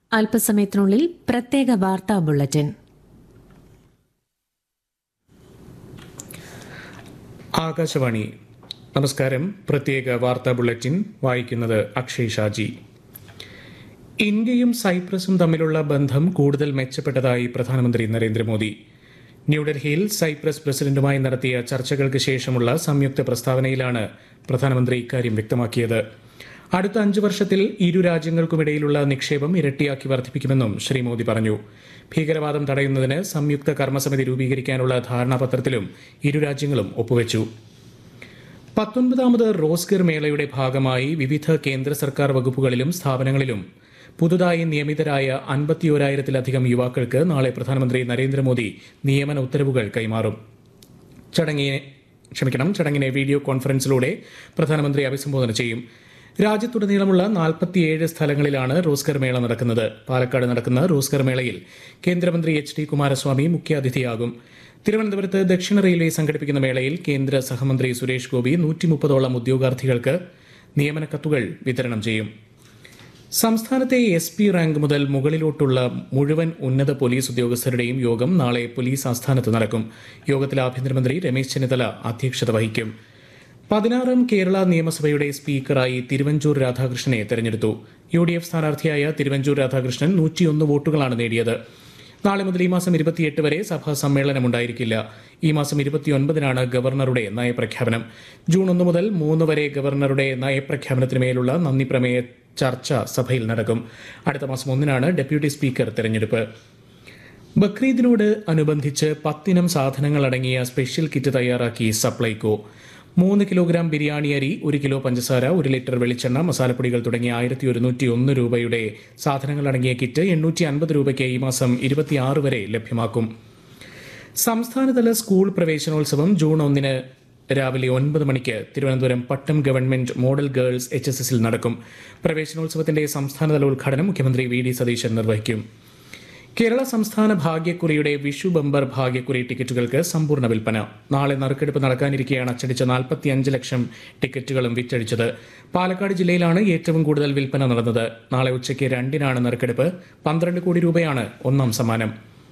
അല്പസമയത്തിനുള്ളിൽ പ്രത്യേക വാർത്താ ബുള്ളറ്റിൻ ആകാശവാണി നമസ്കാരം പ്രത്യേക വാർത്താ ബുള്ളറ്റിൻ വായിക്കുന്നത് അക്ഷയ് ഷാജി ഇന്ത്യയും സൈപ്രസും തമ്മിലുള്ള ബന്ധം കൂടുതൽ മെച്ചപ്പെട്ടതായി പ്രധാനമന്ത്രി നരേന്ദ്രമോദി ന്യൂഡൽഹിയിൽ സൈപ്രസ് പ്രസിഡന്റുമായി നടത്തിയ ചർച്ചകൾക്ക് ശേഷമുള്ള സംയുക്ത പ്രസ്താവനയിലാണ് പ്രധാനമന്ത്രി ഇക്കാര്യം വ്യക്തമാക്കിയത് അടുത്ത അഞ്ചു വർഷത്തിൽ ഇരു രാജ്യങ്ങൾക്കുമിടയിലുള്ള നിക്ഷേപം ഇരട്ടിയാക്കി വർദ്ധിപ്പിക്കുമെന്നും ശ്രീ മോദി പറഞ്ഞു ഭീകരവാദം തടയുന്നതിന് സംയുക്ത കർമ്മസമിതി രൂപീകരിക്കാനുള്ള ധാരണാപത്രത്തിലും ഇരു രാജ്യങ്ങളും ഒപ്പുവച്ചു പത്തൊൻപതാമത് റോസ്ഗർ മേളയുടെ ഭാഗമായി വിവിധ കേന്ദ്ര സർക്കാർ വകുപ്പുകളിലും സ്ഥാപനങ്ങളിലും പുതുതായി നിയമിതരായ അൻപത്തിയോരായിരത്തിലധികം യുവാക്കൾക്ക് നാളെ പ്രധാനമന്ത്രി നരേന്ദ്രമോദി നിയമന ഉത്തരവുകൾ കൈമാറും ചടങ്ങിനെ ക്ഷമിക്കണം ചടങ്ങിനെ വീഡിയോ കോൺഫറൻസിലൂടെ പ്രധാനമന്ത്രി അഭിസംബോധന ചെയ്യും രാജ്യത്തുടനീളമുള്ള നാൽപ്പത്തിയേഴ് സ്ഥലങ്ങളിലാണ് റോസ്കർ മേള നടക്കുന്നത് പാലക്കാട് നടക്കുന്ന റോസ്കർ മേളയിൽ കേന്ദ്രമന്ത്രി എച്ച് ഡി കുമാരസ്വാമി മുഖ്യാതിഥിയാകും തിരുവനന്തപുരത്ത് ദക്ഷിണ റെയിൽവേ സംഘടിപ്പിക്കുന്ന മേളയിൽ കേന്ദ്ര സഹമന്ത്രി സുരേഷ് ഗോപി നൂറ്റി മുപ്പതോളം ഉദ്യോഗാർത്ഥികൾക്ക് നിയമന കത്തുകൾ വിതരണം ചെയ്യും സംസ്ഥാനത്തെ എസ് പി റാങ്ക് മുതൽ മുകളിലോട്ടുള്ള മുഴുവൻ ഉന്നത പോലീസ് ഉദ്യോഗസ്ഥരുടെയും യോഗം നാളെ പോലീസ് ആസ്ഥാനത്ത് നടക്കും യോഗത്തിൽ ആഭ്യന്തരമന്ത്രി രമേശ് ചെന്നിത്തല അധ്യക്ഷത വഹിക്കും പതിനാറാം കേരള നിയമസഭയുടെ സ്പീക്കറായി തിരുവഞ്ചൂർ രാധാകൃഷ്ണനെ തെരഞ്ഞെടുത്തു യു ഡി എഫ് സ്ഥാനാർത്ഥിയായ തിരുവഞ്ചൂർ രാധാകൃഷ്ണൻ നൂറ്റിയൊന്ന് വോട്ടുകളാണ് നേടിയത് നാളെ മുതൽ ഈ മാസം ഇരുപത്തിയെട്ട് വരെ സഭാ സമ്മേളനം ഉണ്ടായിരിക്കില്ല ഈ മാസം ഇരുപത്തിയൊൻപതിനാണ് ഗവർണറുടെ നയപ്രഖ്യാപനം ജൂൺ ഒന്ന് മുതൽ മൂന്ന് വരെ ഗവർണറുടെ നയപ്രഖ്യാപനത്തിന് മേലുള്ള നന്ദി പ്രമേയ ചർച്ച സഭയിൽ നടക്കും അടുത്ത മാസം ഒന്നിനാണ് ഡെപ്യൂട്ടി സ്പീക്കർ തെരഞ്ഞെടുപ്പ് ബക്രീദിനോട് അനുബന്ധിച്ച് പത്തിനം സാധനങ്ങൾ അടങ്ങിയ സ്പെഷ്യൽ കിറ്റ് തയ്യാറാക്കി സപ്ലൈകോ മൂന്ന് കിലോഗ്രാം ബിരിയാണി അരി ഒരു കിലോ പഞ്ചസാര ഒരു ലിറ്റർ വെളിച്ചെണ്ണ മസാലപ്പൊടികൾ തുടങ്ങിയ ആയിരത്തി ഒരുന്നൂറ്റി ഒന്ന് രൂപയുടെ സാധനങ്ങൾ അടങ്ങിയ കിറ്റ് എണ്ണൂറ്റി അൻപത് രൂപയ്ക്ക് ഈ മാസം ഇരുപത്തിയാറ് വരെ ലഭ്യമാക്കും സംസ്ഥാനതല സ്കൂൾ പ്രവേശനോത്സവം ജൂൺ ഒന്നിന് രാവിലെ ഒൻപത് മണിക്ക് Thiruvananthapuram Pattom government model girls H S എസിൽ നടക്കും പ്രവേശനോത്സവത്തിന്റെ സംസ്ഥാനതല ഉദ്ഘാടനം മുഖ്യമന്ത്രി വി ഡി സതീശൻ നിർവഹിക്കും കേരള സംസ്ഥാന ഭാഗ്യക്കുറിയുടെ വിഷു ബമ്പർ ഭാഗ്യക്കുറി ടിക്കറ്റുകൾക്ക് സമ്പൂർണ്ണ വിൽപ്പന നാളെ നറുക്കെടുപ്പ് നടക്കാനിരിക്കെയാണ് അച്ചടിച്ച നാൽപ്പത്തിയഞ്ച് ലക്ഷം ടിക്കറ്റുകളും വിറ്റഴിച്ചത് പാലക്കാട് ജില്ലയിലാണ് ഏറ്റവും കൂടുതൽ വിൽപ്പന നടന്നത് നാളെ ഉച്ചയ്ക്ക് രണ്ടിനാണ് നറുക്കെടുപ്പ് പന്ത്രണ്ട് കോടി രൂപയാണ് ഒന്നാം സമ്മാനം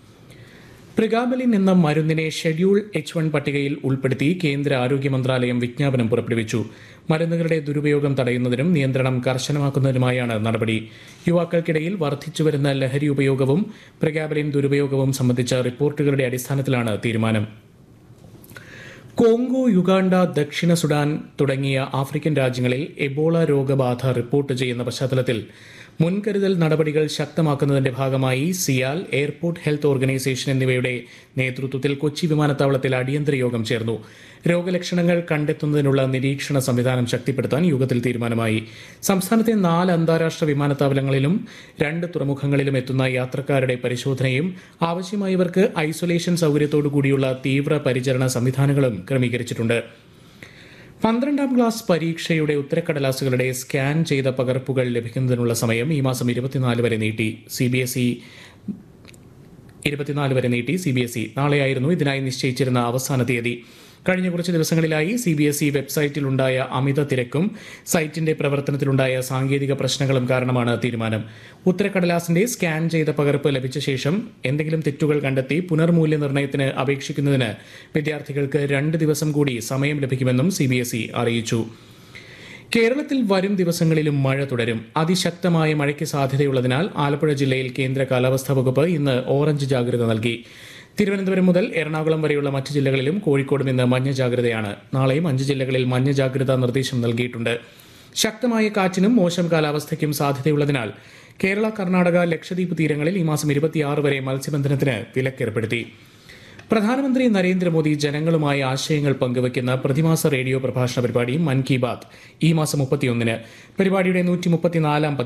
പ്രിഗാബലിൻ എന്ന മരുന്നിനെ ഷെഡ്യൂൾ എച്ച് വൺ പട്ടികയിൽ ഉൾപ്പെടുത്തി കേന്ദ്ര ആരോഗ്യ മന്ത്രാലയം വിജ്ഞാപനം പുറപ്പെടുവിച്ചു മരുന്നുകളുടെ ദുരുപയോഗം തടയുന്നതിനും നിയന്ത്രണം കർശനമാക്കുന്നതിനുമായാണ് നടപടി യുവാക്കൾക്കിടയിൽ വർദ്ധിച്ചുവരുന്ന ലഹരി ഉപയോഗവും പ്രിഗാബലിൻ ദുരുപയോഗവും സംബന്ധിച്ച റിപ്പോർട്ടുകളുടെ അടിസ്ഥാനത്തിലാണ് തീരുമാനം കോങ്കോ യുഗാണ്ട ദക്ഷിണ സുഡാൻ തുടങ്ങിയ ആഫ്രിക്കൻ രാജ്യങ്ങളിൽ എബോള രോഗബാധ റിപ്പോർട്ട് ചെയ്യുന്ന പശ്ചാത്തലത്തിൽ മുൻകരുതൽ നടപടികൾ ശക്തമാക്കുന്നതിന്റെ ഭാഗമായി സിയാൽ എയർപോർട്ട് ഹെൽത്ത് ഓർഗനൈസേഷൻ എന്നിവയുടെ നേതൃത്വത്തിൽ കൊച്ചി വിമാനത്താവളത്തിൽ അടിയന്തര യോഗം ചേർന്നു രോഗലക്ഷണങ്ങൾ കണ്ടെത്തുന്നതിനുള്ള നിരീക്ഷണ സംവിധാനം ശക്തിപ്പെടുത്താൻ യോഗത്തിൽ തീരുമാനമായി സംസ്ഥാനത്തെ നാല് അന്താരാഷ്ട്ര വിമാനത്താവളങ്ങളിലും രണ്ട് തുറമുഖങ്ങളിലും എത്തുന്ന യാത്രക്കാരുടെ പരിശോധനയും ആവശ്യമായവർക്ക് ഐസൊലേഷൻ സൗകര്യത്തോടു കൂടിയുള്ള തീവ്ര പരിചരണ സംവിധാനങ്ങളും ക്രമീകരിച്ചിട്ടുണ്ട് പന്ത്രണ്ടാം ക്ലാസ് പരീക്ഷയുടെ ഉത്തരക്കടലാസുകളുടെ സ്കാൻ ചെയ്ത പകർപ്പുകൾ ലഭിക്കുന്നതിനുള്ള സമയം ഈ മാസം ഇരുപത്തിനാല് വരെ നീട്ടി സി ബി എസ് ഇ ഇരുപത്തിനാല് വരെ നീട്ടി സി ബി എസ് ഇ നാളെയായിരുന്നു ഇതിനായി നിശ്ചയിച്ചിരുന്ന അവസാന തീയതി കഴിഞ്ഞ കുറച്ച് ദിവസങ്ങളിലായി സി ബി എസ് ഇ വെബ്സൈറ്റിലുണ്ടായ അമിത തിരക്കും സൈറ്റിന്റെ പ്രവർത്തനത്തിലുണ്ടായ സാങ്കേതിക പ്രശ്നങ്ങളും കാരണമാണ് തീരുമാനം ഉത്തരക്കടലാസിന്റെ സ്കാൻ ചെയ്ത പകർപ്പ് ലഭിച്ച ശേഷം എന്തെങ്കിലും തെറ്റുകൾ കണ്ടെത്തി പുനർമൂല്യനിർണ്ണയത്തിന് അപേക്ഷിക്കുന്നതിന് വിദ്യാർത്ഥികൾക്ക് രണ്ട് ദിവസം കൂടി സമയം ലഭിക്കുമെന്നും സി ബി എസ് ഇ അറിയിച്ചു കേരളത്തിൽ വരും ദിവസങ്ങളിലും മഴ തുടരും അതിശക്തമായ മഴയ്ക്ക് സാധ്യതയുള്ളതിനാൽ ആലപ്പുഴ ജില്ലയിൽ കേന്ദ്ര കാലാവസ്ഥാ വകുപ്പ് ഇന്ന് ഓറഞ്ച് ജാഗ്രത നൽകി തിരുവനന്തപുരം മുതൽ എറണാകുളം വരെയുള്ള മറ്റ് ജില്ലകളിലും കോഴിക്കോടും ഇന്ന് മഞ്ഞ ജാഗ്രതയാണ് നാളെയും അഞ്ച് ജില്ലകളിൽ മഞ്ഞ ജാഗ്രതാ നിർദ്ദേശം നൽകിയിട്ടുണ്ട് ശക്തമായ കാറ്റിനും മോശം കാലാവസ്ഥയ്ക്കും സാധ്യതയുള്ളതിനാൽ കേരള കർണാടക ലക്ഷദ്വീപ് തീരങ്ങളിൽ ഈ മാസം ഇരുപത്തിയാറ് വരെ മത്സ്യബന്ധനത്തിന് വിലക്കേർപ്പെടുത്തി പ്രധാനമന്ത്രി നരേന്ദ്രമോദി ജനങ്ങളുമായി ആശയങ്ങൾ പങ്കുവയ്ക്കുന്ന പ്രതിമാസ റേഡിയോ പ്രഭാഷണ പരിപാടി മൻ കി ബാത് ഈ മാസം മുപ്പത്തിയൊന്നിന് പരിപാടിയുടെ നൂറ്റി മുപ്പത്തിനാലാം